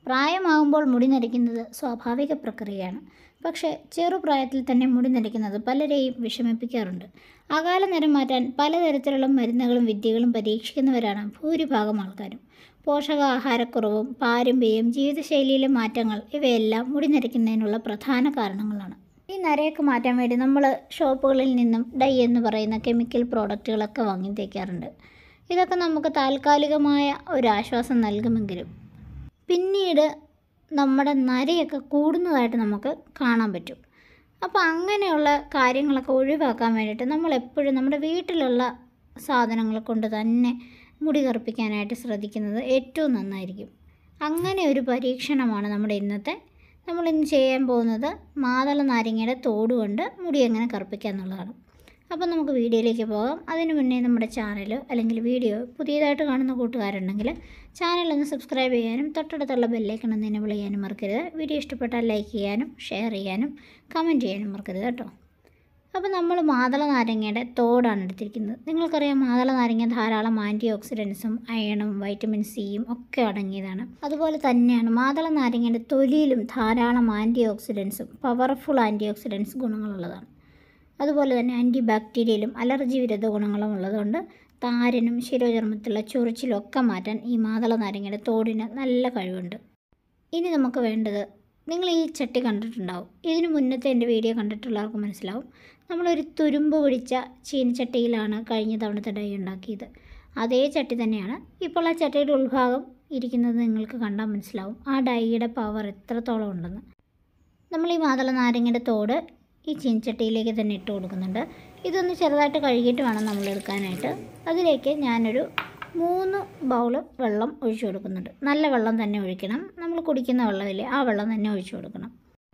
പ്രായമാകുമ്പോൾ മുടി നരയ്ക്കുന്നത് സ്വാഭാവിക പ്രക്രിയയാണ് പക്ഷേ ചെറുപ്രായത്തിൽ തന്നെ മുടി നരയ്ക്കുന്നത് പലരെയും വിഷമിപ്പിക്കാറുണ്ട് അകാല നിരം മാറ്റാൻ പലതരത്തിലുള്ള മരുന്നുകളും വിദ്യകളും പരീക്ഷിക്കുന്നവരാണ് ഭൂരിഭാഗം ആൾക്കാരും പോഷകാഹാരക്കുറവും പാരമ്പര്യം ജീവിതശൈലിയിലെ മാറ്റങ്ങൾ ഇവയെല്ലാം മുടി നരയ്ക്കുന്നതിനുള്ള പ്രധാന കാരണങ്ങളാണ് ഈ നരയൊക്കെ മാറ്റാൻ വേണ്ടി നമ്മൾ ഷോപ്പുകളിൽ നിന്നും ഡൈ എന്ന് പറയുന്ന കെമിക്കൽ പ്രോഡക്റ്റുകളൊക്കെ വാങ്ങി തേക്കാറുണ്ട് ഇതൊക്കെ നമുക്ക് താൽക്കാലികമായ ഒരു ആശ്വാസം നൽകുമെങ്കിലും പിന്നീട് നമ്മുടെ നരയൊക്കെ കൂടുന്നതായിട്ട് നമുക്ക് കാണാൻ പറ്റും അപ്പോൾ അങ്ങനെയുള്ള കാര്യങ്ങളൊക്കെ ഒഴിവാക്കാൻ വേണ്ടിയിട്ട് നമ്മൾ എപ്പോഴും നമ്മുടെ വീട്ടിലുള്ള സാധനങ്ങൾ കൊണ്ട് തന്നെ മുടി കറുപ്പിക്കാനായിട്ട് ശ്രദ്ധിക്കുന്നത് ഏറ്റവും നന്നായിരിക്കും അങ്ങനെ ഒരു പരീക്ഷണമാണ് നമ്മുടെ ഇന്നത്തെ നമ്മൾ ഇന്ന് ചെയ്യാൻ പോകുന്നത് മാതള നാരങ്ങയുടെ തോട് കൊണ്ട് മുടി എങ്ങനെ കറുപ്പിക്കുക എന്നുള്ളതാണ് അപ്പോൾ നമുക്ക് വീഡിയോയിലേക്ക് പോകാം അതിന് മുന്നേ നമ്മുടെ ചാനൽ അല്ലെങ്കിൽ വീഡിയോ പുതിയതായിട്ട് കാണുന്ന കൂട്ടുകാരുണ്ടെങ്കിൽ ചാനൽ ഒന്ന് സബ്സ്ക്രൈബ് ചെയ്യാനും തൊട്ടടുത്തുള്ള ബെല്ലൈക്കൺ ഒന്ന് എനേബിൾ ചെയ്യാനും മറക്കരുത് വീഡിയോ ഇഷ്ടപ്പെട്ടാൽ ലൈക്ക് ചെയ്യാനും ഷെയർ ചെയ്യാനും കമൻറ്റ് ചെയ്യാനും മറക്കരുത് കേട്ടോ അപ്പോൾ നമ്മൾ മാതള നാരങ്ങയുടെ തോടാണ് എടുത്തിരിക്കുന്നത് നിങ്ങൾക്കറിയാം മാതള നാരങ്ങ ധാരാളം ആൻറ്റി ഓക്സിഡൻസും അയണും വൈറ്റമിൻ സിയും ഒക്കെ അടങ്ങിയതാണ് അതുപോലെ തന്നെയാണ് മാതള നാരങ്ങയുടെ തൊലിയിലും ധാരാളം ആൻറ്റി ഓക്സിഡൻസും പവർഫുൾ ആൻറ്റി ഓക്സിഡൻസ് ഗുണങ്ങളുള്ളതാണ് അതുപോലെ തന്നെ ആൻറ്റി ബാക്ടീരിയയിലും അലർജി വിരുദ്ധ ഗുണങ്ങളും ഉള്ളതുകൊണ്ട് താരനും ശിരോചർമ്മത്തിലുള്ള ചൊറിച്ചിലും ഒക്കെ മാറ്റാൻ ഈ മാതള നാരങ്ങയുടെ തോടിന് നല്ല കഴിവുണ്ട് ഇനി നമുക്ക് വേണ്ടത് നിങ്ങൾ ഈ ചട്ടി കണ്ടിട്ടുണ്ടാവും ഇതിന് മുന്നത്തെ എൻ്റെ വീഡിയോ കണ്ടിട്ടുള്ളവർക്ക് മനസ്സിലാവും നമ്മളൊരു തുരുമ്പ് പിടിച്ച ചീനിച്ചട്ടിയിലാണ് കഴിഞ്ഞ തവണത്തെ ഡൈ ഉണ്ടാക്കിയത് അതേ ചട്ടി തന്നെയാണ് ഇപ്പോൾ ആ ചട്ടിയുടെ ഉൾഭാഗം ഇരിക്കുന്നത് നിങ്ങൾക്ക് കണ്ടാൽ മനസ്സിലാവും ആ ഡൈയുടെ പവർ എത്രത്തോളം ഉണ്ടെന്ന് നമ്മൾ ഈ മാതള നാരങ്ങയുടെ തോട് ഈ ചീനിച്ചട്ടിയിലേക്ക് തന്നെ ഇട്ട് കൊടുക്കുന്നുണ്ട് ഇതൊന്ന് ചെറുതായിട്ട് കഴുകിയിട്ട് വേണം നമ്മൾ എടുക്കാനായിട്ട് അതിലേക്ക് ഞാനൊരു മൂന്ന് ബൗള് വെള്ളം ഒഴിച്ചു കൊടുക്കുന്നുണ്ട് നല്ല വെള്ളം തന്നെ ഒഴിക്കണം നമ്മൾ കുടിക്കുന്ന വെള്ളമില്ലേ ആ വെള്ളം തന്നെ ഒഴിച്ചു കൊടുക്കണം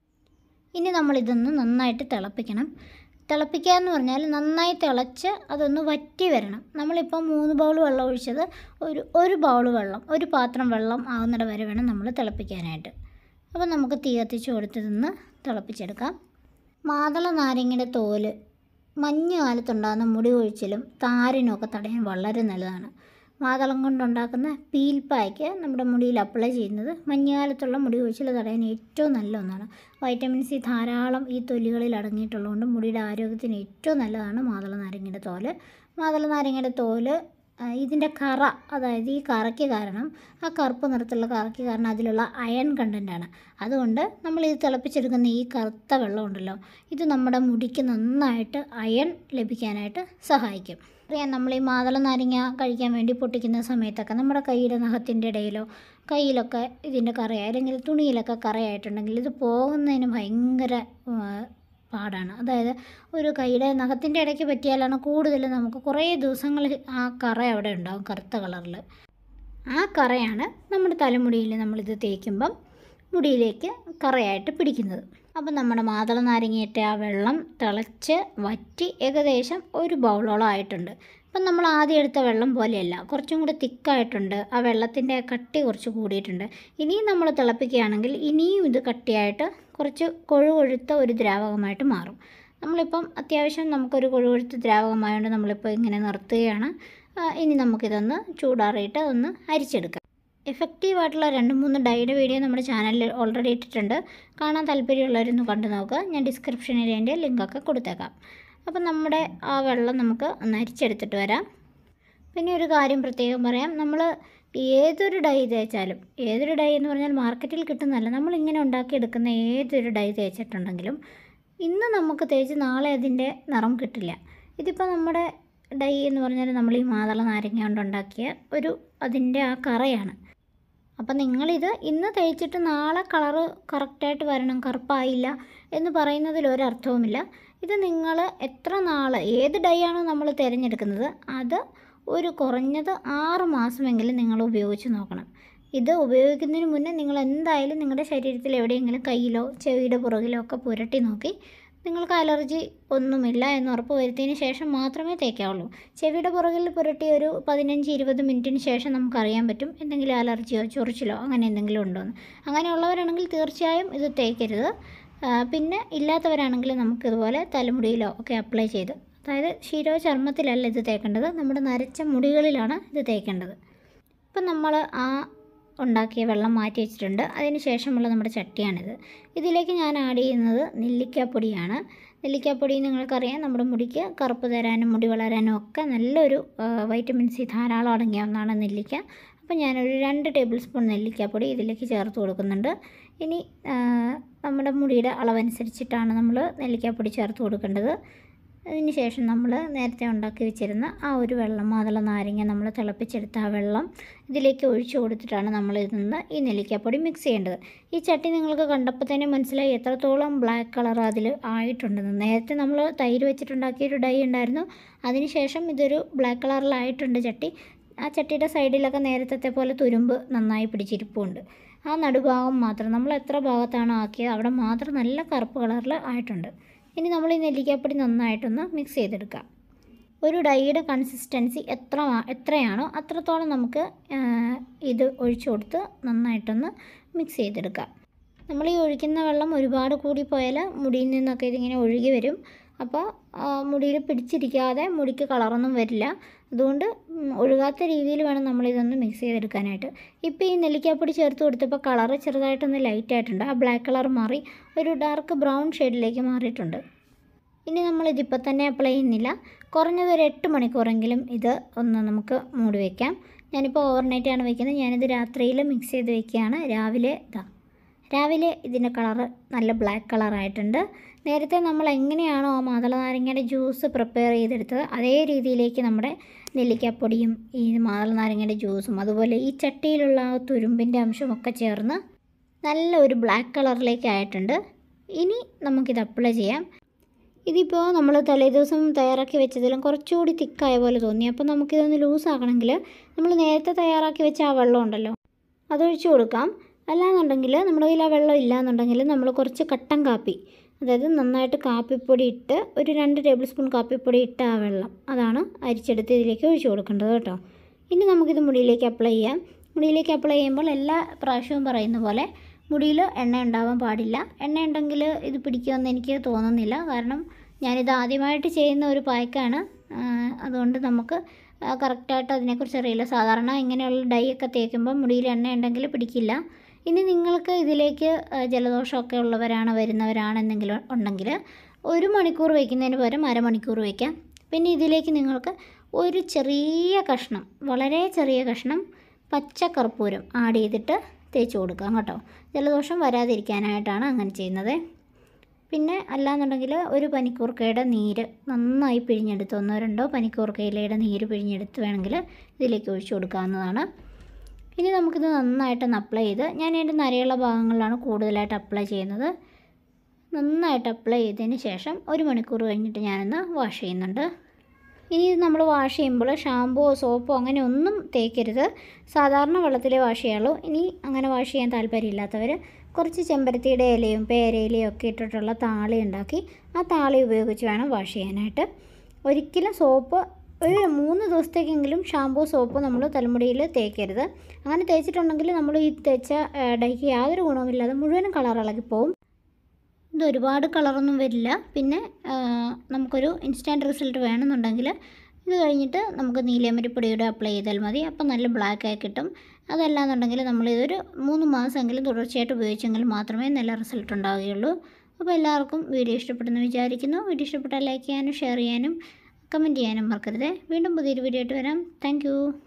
ഇനി നമ്മളിതൊന്ന് നന്നായിട്ട് തിളപ്പിക്കണം തിളപ്പിക്കുക എന്ന് പറഞ്ഞാൽ നന്നായി തിളച്ച് അതൊന്ന് വറ്റി വരണം നമ്മളിപ്പോൾ മൂന്ന് ബൗൾ വെള്ളം ഒഴിച്ചത് ഒരു ഒരു ബൗൾ വെള്ളം ഒരു പാത്രം വെള്ളം ആകുന്നിട വരെ വേണം നമ്മൾ തിളപ്പിക്കാനായിട്ട് അപ്പോൾ നമുക്ക് തീ കത്തിച്ച് കൊടുത്ത് നിന്ന് തിളപ്പിച്ചെടുക്കാം മാതള നാരങ്ങയുടെ തോല് മഞ്ഞ് കാലത്തുണ്ടാകുന്ന മുടി കൊഴിച്ചിലും താരനും ഒക്കെ തടയാൻ വളരെ നല്ലതാണ് മാതളം കൊണ്ടുണ്ടാക്കുന്ന പീൽ പായ്ക്ക് നമ്മുടെ മുടിയിൽ അപ്ലൈ ചെയ്യുന്നത് മഞ്ഞുകാലത്തുള്ള മുടി കൊഴിച്ചിൽ തടയാൻ ഏറ്റവും നല്ല ഒന്നാണ് വൈറ്റമിൻ സി ധാരാളം ഈ തൊലികളിൽ അടങ്ങിയിട്ടുള്ളതുകൊണ്ട് മുടിയുടെ ആരോഗ്യത്തിന് ഏറ്റവും നല്ലതാണ് മാതള നാരങ്ങയുടെ തോല് മാതള നാരങ്ങയുടെ തോല് ആ, ഇതിൻ്റെ കറ അതായത് ഈ കറയ്ക്ക് കാരണം ആ കറുപ്പ് നിറത്തിലുള്ള കറയ്ക്ക് കാരണം അതിലുള്ള അയൺ കണ്ടൻ്റാണ് അതുകൊണ്ട് നമ്മൾ ഇത് തിളപ്പിച്ചെടുക്കുന്ന ഈ കറുത്ത വെള്ളം ഉണ്ടല്ലോ ഇത് നമ്മുടെ മുടിക്ക് നന്നായിട്ട് അയൺ ലഭിക്കാനായിട്ട് സഹായിക്കും അറിയാം നമ്മൾ ഈ മാതള നാരങ്ങ കഴിക്കാൻ വേണ്ടി പൊട്ടിക്കുന്ന സമയത്തൊക്കെ നമ്മുടെ കൈയുടെ നഖത്തിൻ്റെ ഇടയിലോ കയ്യിലൊക്കെ ഇതിൻ്റെ കറയോ അല്ലെങ്കിൽ തുണിയിലൊക്കെ കറയായിട്ടുണ്ടെങ്കിൽ ഇത് പോകുന്നതിന് ഭയങ്കര ആ, പാടാണ് അതായത് ഒരു കൈയുടെ നഖത്തിൻ്റെ ഇടയ്ക്ക് പറ്റിയാലാണ് കൂടുതൽ നമുക്ക് കുറേ ദിവസങ്ങൾ ആ കറ അവിടെ ഉണ്ടാവും കറുത്ത കളറിൽ ആ കറയാണ് നമ്മുടെ തലമുടിയിൽ നമ്മളിത് തേക്കുമ്പം മുടിയിലേക്ക് കറയായിട്ട് പിടിക്കുന്നത് അപ്പം നമ്മുടെ മാതള നാരങ്ങയിട്ട് ആ വെള്ളം തിളച്ച് വറ്റി ഏകദേശം ഒരു ബൗളോളം ആയിട്ടുണ്ട് അപ്പം നമ്മൾ ആദ്യം എടുത്ത വെള്ളം പോലെയല്ല കുറച്ചും കൂടി തിക്കായിട്ടുണ്ട് ആ വെള്ളത്തിൻ്റെ കട്ടി കുറച്ച് കൂടിയിട്ടുണ്ട് ഇനിയും നമ്മൾ തിളപ്പിക്കുകയാണെങ്കിൽ ഇനിയും ഇത് കട്ടിയായിട്ട് കുറച്ച് കൊഴുകൊഴുത്ത ഒരു ദ്രാവകമായിട്ട് മാറും നമ്മളിപ്പം അത്യാവശ്യം നമുക്കൊരു കൊഴുകൊഴുത്ത ദ്രാവകമായതുകൊണ്ട് നമ്മളിപ്പോൾ ഇങ്ങനെ നിർത്തുകയാണ് ആ, ഇനി നമുക്കിതൊന്ന് ചൂടാറിയിട്ട് ഒന്ന് അരിച്ചെടുക്കാം എഫക്റ്റീവായിട്ടുള്ള രണ്ട് മൂന്ന് ഡൈയുടെ വീഡിയോ നമ്മുടെ ചാനലിൽ ഓൾറെഡി ഇട്ടിട്ടുണ്ട് കാണാൻ താല്പര്യമുള്ളവരൊന്ന് കണ്ടു നോക്കുക ഞാൻ ഡിസ്ക്രിപ്ഷനിൽ അതിൻ്റെ ലിങ്കൊക്കെ കൊടുത്തേക്കാം അപ്പം നമ്മുടെ ആ വെള്ളം നമുക്ക് ഒന്ന് അരിച്ചെടുത്തിട്ട് വരാം പിന്നെ ഒരു കാര്യം പ്രത്യേകം പറയാം നമ്മൾ ഏതൊരു ഡൈ തേച്ചാലും ഏതൊരു ഡൈ എന്ന് പറഞ്ഞാൽ മാർക്കറ്റിൽ കിട്ടുന്നതല്ല നമ്മളിങ്ങനെ ഉണ്ടാക്കിയെടുക്കുന്ന ഏതൊരു ഡൈ തേച്ചിട്ടുണ്ടെങ്കിലും ഇന്ന് നമുക്ക് തേച്ച് നാളെ അതിൻ്റെ നിറം കിട്ടില്ല ഇതിപ്പോൾ നമ്മുടെ ഡൈ എന്ന് പറഞ്ഞാൽ നമ്മൾ ഈ മാതള നാരങ്ങ കൊണ്ടുണ്ടാക്കിയ ഒരു അതിൻ്റെ ആ കറയാണ് അപ്പം നിങ്ങളിത് ഇന്ന് തേച്ചിട്ട് നാളെ കളറ് കറക്റ്റായിട്ട് വരണം കറുപ്പായില്ല എന്ന് പറയുന്നതിൽ ഒരർത്ഥവുമില്ല ഇത് നിങ്ങൾ എത്ര നാൾ ഏത് ഡൈ ആണോ നമ്മൾ തിരഞ്ഞെടുക്കുന്നത് അത് ഒരു കുറഞ്ഞത് ആറ് മാസമെങ്കിലും നിങ്ങൾ ഉപയോഗിച്ച് നോക്കണം ഇത് ഉപയോഗിക്കുന്നതിന് മുന്നേ നിങ്ങൾ എന്തായാലും നിങ്ങളുടെ ശരീരത്തിൽ എവിടെയെങ്കിലും കയ്യിലോ ചെവിയുടെ പുറകിലോ ഒക്കെ പുരട്ടി നോക്കി നിങ്ങൾക്ക് അലർജി ഒന്നുമില്ല എന്ന് ഉറപ്പ് വരുത്തിയതിന് ശേഷം മാത്രമേ തേക്കാവുള്ളൂ ചെവിയുടെ പുറകിൽ പുരട്ടി ഒരു പതിനഞ്ച് ഇരുപത് മിനിറ്റിന് ശേഷം നമുക്കറിയാൻ പറ്റും എന്തെങ്കിലും അലർജിയോ ചൊറിച്ചിലോ അങ്ങനെ എന്തെങ്കിലും ഉണ്ടോ എന്ന് അങ്ങനെയുള്ളവരാണെങ്കിൽ തീർച്ചയായും ഇത് തേക്കരുത് ആ, പിന്നെ ഇല്ലാത്തവരാണെങ്കിൽ നമുക്കിതുപോലെ തലമുടിയിലോ ഒക്കെ അപ്ലൈ ചെയ്ത് അതായത് ശിരോ ചർമ്മത്തിലല്ല ഇത് തേക്കേണ്ടത് നമ്മുടെ നരച്ച മുടികളിലാണ് ഇത് തേക്കേണ്ടത് ഇപ്പം നമ്മൾ ആ ഉണ്ടാക്കിയ വെള്ളം മാറ്റി വെച്ചിട്ടുണ്ട് അതിന് ശേഷമുള്ള നമ്മുടെ ചട്ടിയാണിത് ഇതിലേക്ക് ഞാൻ ആഡ് ചെയ്യുന്നത് നെല്ലിക്കാപ്പൊടിയാണ് നെല്ലിക്കാപ്പൊടി നിങ്ങൾക്കറിയാം നമ്മുടെ മുടിക്ക് കറുപ്പ് തരാനും മുടി വളരാനും ഒക്കെ നല്ലൊരു ആ, വൈറ്റമിൻ സി ധാരാളം അടങ്ങിയ ഒന്നാണ് നെല്ലിക്ക അപ്പോൾ ഞാനൊരു രണ്ട് ടേബിൾ സ്പൂൺ നെല്ലിക്കാപ്പൊടി ഇതിലേക്ക് ചേർത്ത് കൊടുക്കുന്നുണ്ട് ഇനി ആ, നമ്മുടെ മുടിയുടെ അളവനുസരിച്ചിട്ടാണ് നമ്മൾ നെല്ലിക്കാപ്പൊടി ചേർത്ത് കൊടുക്കേണ്ടത് അതിന് ശേഷം നമ്മൾ നേരത്തെ ഉണ്ടാക്കി വെച്ചിരുന്ന ആ ഒരു വെള്ളം മാതള നാരങ്ങ നമ്മൾ തിളപ്പിച്ചെടുത്ത ആ വെള്ളം ഇതിലേക്ക് ഒഴിച്ചു കൊടുത്തിട്ടാണ് നമ്മൾ ഇതിൽ നിന്ന് ഈ നെല്ലിക്കാപ്പൊടി മിക്സ് ചെയ്യേണ്ടത് ഈ ചട്ടി നിങ്ങൾക്ക് കണ്ടപ്പോൾ തന്നെ മനസ്സിലായി എത്രത്തോളം ബ്ലാക്ക് കളർ അതിൽ ആയിട്ടുണ്ടെന്ന് നേരത്തെ നമ്മൾ തൈര് വെച്ചിട്ടുണ്ടാക്കിയൊരു ഡൈ ഉണ്ടായിരുന്നു അതിനുശേഷം ഇതൊരു ബ്ലാക്ക് കളറിലായിട്ടുണ്ട് ചട്ടി ആ ചട്ടിയുടെ സൈഡിലൊക്കെ നേരത്തെ പോലെ തുരുമ്പ് നന്നായി പിടിച്ചിരിപ്പുണ്ട് ആ നടുഭാഗം മാത്രം നമ്മൾ എത്ര ഭാഗത്താണ് ആക്കിയത് അവിടെ മാത്രം നല്ല കറുപ്പ് കളറിൽ ആയിട്ടുണ്ട് ഇനി നമ്മൾ ഈ നെല്ലിക്കാപ്പൊടി നന്നായിട്ടൊന്ന് മിക്സ് ചെയ്തെടുക്കാം ഒരു ഡൈയുടെ കൺസിസ്റ്റൻസി എത്ര മാ- എത്രയാണോ അത്രത്തോളം നമുക്ക് ആ, ഇത് ഒഴിച്ചു കൊടുത്ത് നന്നായിട്ടൊന്ന് മിക്സ് ചെയ്തെടുക്കാം നമ്മൾ ഈ ഒഴിക്കുന്ന വെള്ളം ഒരുപാട് കൂടി പോയാൽ മുടിയിൽ നിന്നൊക്കെ ഇതിങ്ങനെ ഒഴുകി വരും അപ്പോൾ മുടിയിൽ പിടിച്ചിരിക്കാതെ മുടിക്ക് കളറൊന്നും വരില്ല അതുകൊണ്ട് ഉം, ഒഴുകാത്ത രീതിയിൽ വേണം നമ്മളിതൊന്ന് മിക്സ് ചെയ്തെടുക്കാനായിട്ട് ഇപ്പോൾ ഈ നെല്ലിക്കാപ്പൊടി ചേർത്ത് കൊടുത്തപ്പോൾ കളറ് ചെറുതായിട്ടൊന്ന് ലൈറ്റ് ആയിട്ടുണ്ട് ആ ബ്ലാക്ക് കളർ മാറി ഒരു ഡാർക്ക് ബ്രൗൺ ഷെയ്ഡിലേക്ക് മാറിയിട്ടുണ്ട് ഇനി നമ്മളിതിപ്പോൾ തന്നെ അപ്ലൈ ചെയ്യുന്നില്ല കുറഞ്ഞത് ഒരു എട്ട് മണിക്കൂറെങ്കിലും ഇത് ഒന്ന് നമുക്ക് മൂടി വയ്ക്കാം ഞാനിപ്പോൾ ഓവർനൈറ്റാണ് വയ്ക്കുന്നത് ഞാനിത് രാത്രിയിൽ മിക്സ് ചെയ്ത് വയ്ക്കുകയാണ് രാവിലെ ഇതാ രാവിലെ ഇതിൻ്റെ കളറ് നല്ല ബ്ലാക്ക് കളറായിട്ടുണ്ട് നേരത്തെ നമ്മൾ എങ്ങനെയാണോ ആ മാതള നാരങ്ങയുടെ ജ്യൂസ് പ്രിപ്പയർ ചെയ്തെടുത്തത് അതേ രീതിയിലേക്ക് നമ്മുടെ നെല്ലിക്കാപ്പൊടിയും ഈ മാതള നാരങ്ങയുടെ ജ്യൂസും അതുപോലെ ഈ ചട്ടിയിലുള്ള ആ തുരുമ്പിൻ്റെ അംശമൊക്കെ ചേർന്ന് നല്ല ഒരു ബ്ലാക്ക് കളറിലേക്ക് ആയിട്ടുണ്ട് ഇനി നമുക്കിത് അപ്ലൈ ചെയ്യാം ഇതിപ്പോൾ നമ്മൾ തലേദിവസം തയ്യാറാക്കി വെച്ചതിലും കുറച്ചുകൂടി തിക്കായ പോലെ തോന്നി അപ്പോൾ നമുക്കിതൊന്ന് ലൂസ് ആക്കണമെങ്കിൽ നമ്മൾ നേരത്തെ തയ്യാറാക്കി വെച്ച ആ വെള്ളം ഉണ്ടല്ലോ അതൊഴിച്ച് കൊടുക്കാം അല്ലാന്നുണ്ടെങ്കിൽ നമ്മുടെ കയ്യിൽ ആ വെള്ളം ഇല്ലാന്നുണ്ടെങ്കിൽ നമ്മൾ കുറച്ച് കട്ടൻ കാപ്പി അതായത് നന്നായിട്ട് കാപ്പിപ്പൊടി ഇട്ട് ഒരു രണ്ട് ടേബിൾ സ്പൂൺ കാപ്പിപ്പൊടി ഇട്ട ആ വെള്ളം അതാണ് അരിച്ചെടുത്ത് ഇതിലേക്ക് ഒഴിച്ച് കൊടുക്കേണ്ടത് കേട്ടോ ഇനി നമുക്കിത് മുടിയിലേക്ക് അപ്ലൈ ചെയ്യാം മുടിയിലേക്ക് അപ്ലൈ ചെയ്യുമ്പോൾ എല്ലാ പ്രാവശ്യവും പറയുന്ന പോലെ മുടിയിൽ എണ്ണ ഉണ്ടാവാൻ പാടില്ല എണ്ണ ഉണ്ടെങ്കിൽ ഇത് പിടിക്കുമെന്ന് എനിക്ക് തോന്നുന്നില്ല കാരണം ഞാനിത് ആദ്യമായിട്ട് ചെയ്യുന്ന ഒരു പായ്ക്കാണ് ആ, അതുകൊണ്ട് നമുക്ക് കറക്റ്റായിട്ട് അതിനെക്കുറിച്ച് അറിയില്ല സാധാരണ ഇങ്ങനെയുള്ള ഡൈ ഒക്കെ തേക്കുമ്പോൾ മുടിയിൽ എണ്ണ ഉണ്ടെങ്കിൽ പിടിക്കില്ല ഇനി നിങ്ങൾക്ക് ഇതിലേക്ക് ആ, ജലദോഷമൊക്കെ ഉള്ളവരാണ് വരുന്നവരാണെന്നെങ്കിലും ഉണ്ടെങ്കിൽ ഒരു മണിക്കൂർ വയ്ക്കുന്നതിന് പകരം അരമണിക്കൂർ വയ്ക്കാം പിന്നെ ഇതിലേക്ക് നിങ്ങൾക്ക് ഒരു ചെറിയ കഷ്ണം വളരെ ചെറിയ കഷ്ണം പച്ചക്കർപ്പൂരം ആഡ് ചെയ്തിട്ട് തേച്ച് കൊടുക്കാം കേട്ടോ ജലദോഷം വരാതിരിക്കാനായിട്ടാണ് അങ്ങനെ ചെയ്യുന്നത് പിന്നെ അല്ലാന്നുണ്ടെങ്കിൽ ഒരു പനിക്കൂർക്കയുടെ നീര് നന്നായി പിഴിഞ്ഞെടുത്ത് ഒന്നോ രണ്ടോ പനിക്കൂർക്ക ഇലയുടെ നീര് പിഴിഞ്ഞെടുത്ത് വേണമെങ്കിൽ ഇതിലേക്ക് ഒഴിച്ചു കൊടുക്കാവുന്നതാണ് ഇനി നമുക്കിത് നന്നായിട്ടൊന്ന് അപ്ലൈ ചെയ്ത് ഞാൻ എൻ്റെ നരയുള്ള ഭാഗങ്ങളിലാണ് കൂടുതലായിട്ട് അപ്ലൈ ചെയ്യുന്നത് നന്നായിട്ട് അപ്ലൈ ചെയ്തതിന് ശേഷം ഒരു മണിക്കൂർ കഴിഞ്ഞിട്ട് ഞാനൊന്ന് വാഷ് ചെയ്യുന്നുണ്ട് ഇനി ഇത് നമ്മൾ വാഷ് ചെയ്യുമ്പോൾ ഷാമ്പുവോ സോപ്പോ അങ്ങനെ ഒന്നും തേക്കരുത് സാധാരണ വെള്ളത്തിലേ വാഷ് ചെയ്യുള്ളൂ ഇനി അങ്ങനെ വാഷ് ചെയ്യാൻ താല്പര്യമില്ലാത്തവർ കുറച്ച് ചെമ്പരത്തിയുടെ ഇലയും പേരയിലയും ഒക്കെ ഇട്ടിട്ടുള്ള താളി ഉണ്ടാക്കി ആ താളി ഉപയോഗിച്ച് വേണം വാഷ് ചെയ്യാനായിട്ട് ഒരിക്കലും സോപ്പ് ഒരു മൂന്ന് ദിവസത്തേക്കെങ്കിലും ഷാമ്പൂ സോപ്പ് നമ്മൾ തലമുടിയിൽ തേക്കരുത് അങ്ങനെ തേച്ചിട്ടുണ്ടെങ്കിൽ നമ്മൾ ഈ തേച്ച ഏഹ്, ഡൈക്ക് യാതൊരു ഗുണവുമില്ലാതെ മുഴുവനും കളർ ഇളകിപ്പോവും ഇത് ഒരുപാട് കളറൊന്നും വരില്ല പിന്നെ ആ, നമുക്കൊരു ഇൻസ്റ്റൻറ്റ് റിസൾട്ട് വേണമെന്നുണ്ടെങ്കിൽ ഇത് കഴിഞ്ഞിട്ട് നമുക്ക് നീലയമരിപ്പൊടിയുടെ അപ്ലൈ ചെയ്താൽ മതി അപ്പം നല്ല ബ്ലാക്ക് ആയി കിട്ടും അതല്ലാന്നുണ്ടെങ്കിൽ നമ്മളിതൊരു മൂന്ന് മാസമെങ്കിലും തുടർച്ചയായിട്ട് ഉപയോഗിച്ചെങ്കിൽ മാത്രമേ നല്ല റിസൾട്ട് ഉണ്ടാവുകയുള്ളൂ അപ്പോൾ എല്ലാവർക്കും വീഡിയോ ഇഷ്ടപ്പെട്ടെന്ന് വിചാരിക്കുന്നു വീഡിയോ ഇഷ്ടപ്പെട്ടാൽ ലൈക്ക് ചെയ്യാനും ഷെയർ ചെയ്യാനും കമൻറ്റ് ചെയ്യാനും മറക്കരുത് വീണ്ടും പുതിയൊരു വീഡിയോ ആയിട്ട് വരാം താങ്ക്